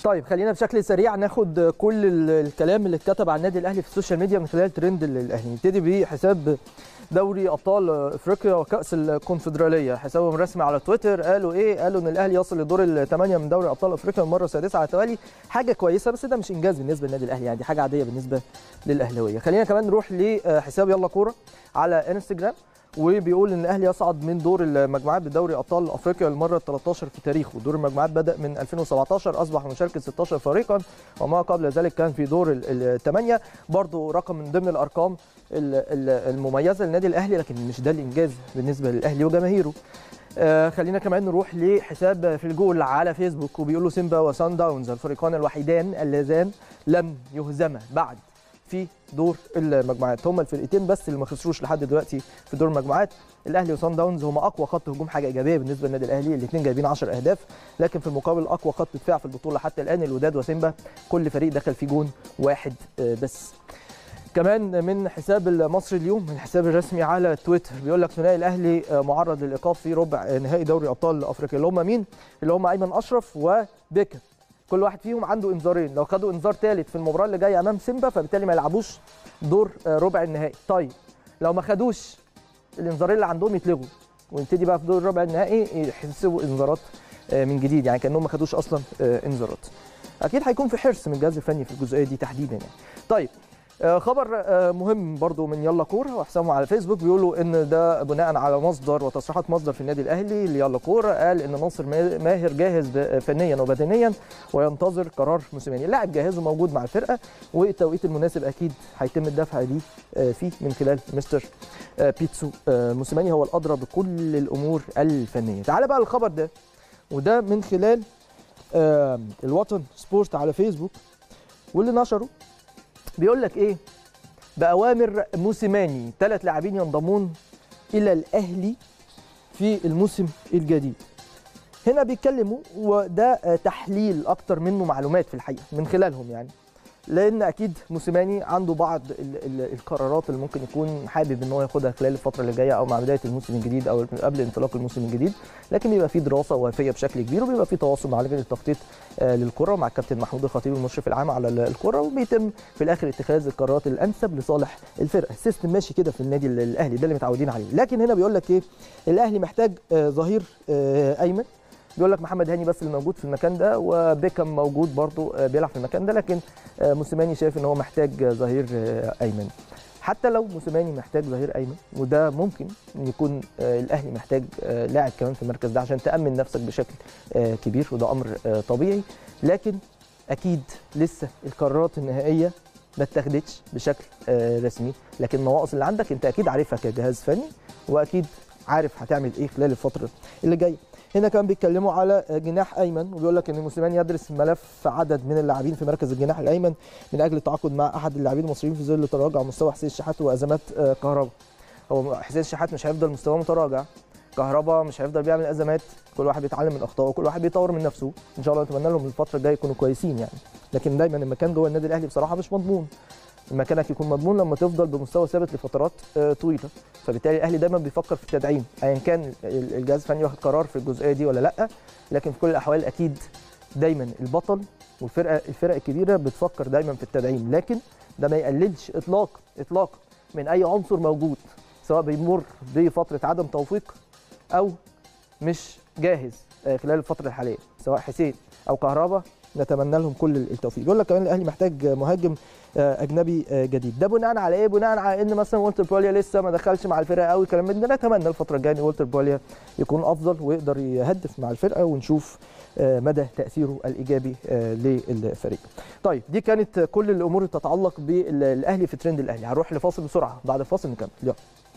طيب خلينا بشكل سريع ناخد كل ال- الكلام اللي اتكتب عن النادي الاهلي في السوشيال ميديا من خلال ترند ال- الاهلي نبتدي بحساب دوري ابطال افريقيا وكاس الكونفدراليه حسابهم رسمي على تويتر قالوا ايه قالوا ان الاهلي يصل لدور الثمانيه من دوري ابطال افريقيا المره السادسه على التوالي حاجه كويسه بس ده مش انجاز بالنسبه للنادي الاهلي يعني دي حاجه عاديه بالنسبه للاهلاويه خلينا كمان نروح لحساب يلا كوره على انستجرام وبيقول ان الاهلي يصعد من دور المجموعات بدوري ابطال افريقيا للمره ال 13 في تاريخه دور المجموعات بدا من 2017 اصبح مشاركه 16 فريقا وما قبل ذلك كان في دور الثمانيه برضو رقم من ضمن الارقام ال- ال- المميزه للنادي الاهلي لكن مش ده الانجاز بالنسبه للاهلي وجماهيره آه خلينا كمان نروح لحساب في الجول على فيسبوك وبيقولوا سيمبا وسان داونز الفريقان الوحيدان اللذان لم يهزما بعد في دور المجموعات هم الفرقتين بس اللي ما خسروش لحد دلوقتي في دور المجموعات الاهلي وصن داونز هم اقوى خط هجوم حاجه ايجابيه بالنسبه للنادي الاهلي الاثنين جايبين 10 اهداف لكن في المقابل اقوى خط دفاع في البطوله حتى الان الوداد وسيمبا كل فريق دخل فيه جون واحد آه، بس كمان من حساب المصري اليوم من الحساب الرسمي على تويتر بيقول لك ثنائي الاهلي آه، معرض للايقاف في ربع نهائي دوري ابطال افريقيا اللي هم مين؟ اللي هم ايمن اشرف وبيكر كل واحد فيهم عنده انذارين لو خدوا انذار ثالث في المباراه اللي جايه امام سيمبا فبالتالي ما يلعبوش دور آه، ربع النهائي طيب لو ما خدوش الانذارين اللي عندهم يتلغوا ونبتدي بقى في دور ربع النهائي يحسبوا انذارات آه، من جديد يعني كانهم ما خدوش اصلا آه، انذارات اكيد هيكون في حرص من الجهاز الفني في الجزئيه دي تحديدا يعني طيب آه، خبر آه، مهم برضو من يلا كوره وحسابهم على فيسبوك بيقولوا ان ده بناء على مصدر وتصريحات مصدر في النادي الاهلي ليلا كوره قال ان ناصر ما- ماهر جاهز ب- فنيا وبدنيا وينتظر قرار موسيماني اللاعب جاهز وموجود مع الفرقه والتوقيت المناسب اكيد هيتم الدفع ليه آه، فيه من خلال مستر آه، بيتسو آه، موسيماني هو الادرى بكل الامور الفنيه تعال بقى الخبر ده وده من خلال آه، الوطن سبورت على فيسبوك واللي نشره بيقول لك ايه باوامر موسيماني ثلاث لاعبين ينضمون الى الاهلي في الموسم الجديد هنا بيتكلموا وده آه، تحليل اكتر منه معلومات في الحقيقه من خلالهم يعني لان اكيد موسيماني عنده بعض ال ال القرارات اللي ممكن يكون حابب ان هو ياخدها خلال الفتره اللي جايه او مع بدايه الموسم الجديد او قبل انطلاق الموسم الجديد لكن بيبقى في دراسه وافيه بشكل كبير وبيبقى في تواصل مع لجنه التخطيط آه، للكره ومع الكابتن محمود الخطيب المشرف العام على ال- الكره وبيتم في الاخر اتخاذ القرارات الانسب لصالح الفرقه السيستم ماشي كده في النادي ال- الاهلي ده اللي متعودين عليه لكن هنا بيقول لك ايه الاهلي محتاج آه، ظهير آه، ايمن بيقول لك محمد هاني بس اللي موجود في المكان ده وبيكم موجود برضو آه، بيلعب في المكان ده لكن آه، موسيماني شايف ان هو محتاج آه، ظهير آه، ايمن حتى لو موسيماني محتاج ظهير ايمن وده ممكن إن يكون آه، الاهلي محتاج آه، لاعب كمان في المركز ده عشان تامن نفسك بشكل آه، كبير وده امر آه، طبيعي لكن اكيد لسه القرارات النهائيه ما اتخذتش بشكل آه، رسمي لكن النواقص اللي عندك انت اكيد عارفها كجهاز فني واكيد عارف هتعمل ايه خلال الفتره اللي جايه هنا كان بيتكلموا على جناح ايمن وبيقول لك ان موسيماني يدرس ملف عدد من اللاعبين في مركز الجناح الايمن من اجل التعاقد مع احد اللاعبين المصريين في ظل تراجع مستوى حسين الشحات وازمات آه، كهرباء هو حسين الشحات مش هيفضل مستواه متراجع كهربا مش هيفضل بيعمل ازمات كل واحد بيتعلم من اخطائه وكل واحد بيطور من نفسه ان شاء الله نتمنى لهم الفتره الجايه يكونوا كويسين يعني لكن دايما المكان جوه النادي الاهلي بصراحه مش مضمون مكانك يكون مضمون لما تفضل بمستوى ثابت لفترات آه، طويله فبالتالي الاهلي دايما بيفكر في التدعيم ايا كان ال- الجهاز الفني واخد قرار في الجزئيه دي ولا لا لكن في كل الاحوال اكيد دايما البطل والفرقه الفرق الكبيره بتفكر دايما في التدعيم لكن ده ما يقللش اطلاق اطلاق من اي عنصر موجود سواء بيمر بفتره عدم توفيق او مش جاهز آه، خلال الفتره الحاليه سواء حسين او كهربا نتمنى لهم كل التوفيق يقول لك كمان الاهلي محتاج مهاجم آه، اجنبي آه، جديد ده بناء على ايه بناء على ان مثلا والتر بوليا لسه ما دخلش مع الفرقه قوي كلام من ده نتمنى الفتره الجايه ان والتر بوليا يكون افضل ويقدر يهدف مع الفرقه ونشوف آه، مدى تاثيره الايجابي آه، للفريق طيب دي كانت كل الامور اللي تتعلق بالاهلي في ترند الاهلي هنروح لفاصل بسرعه بعد الفاصل نكمل يلا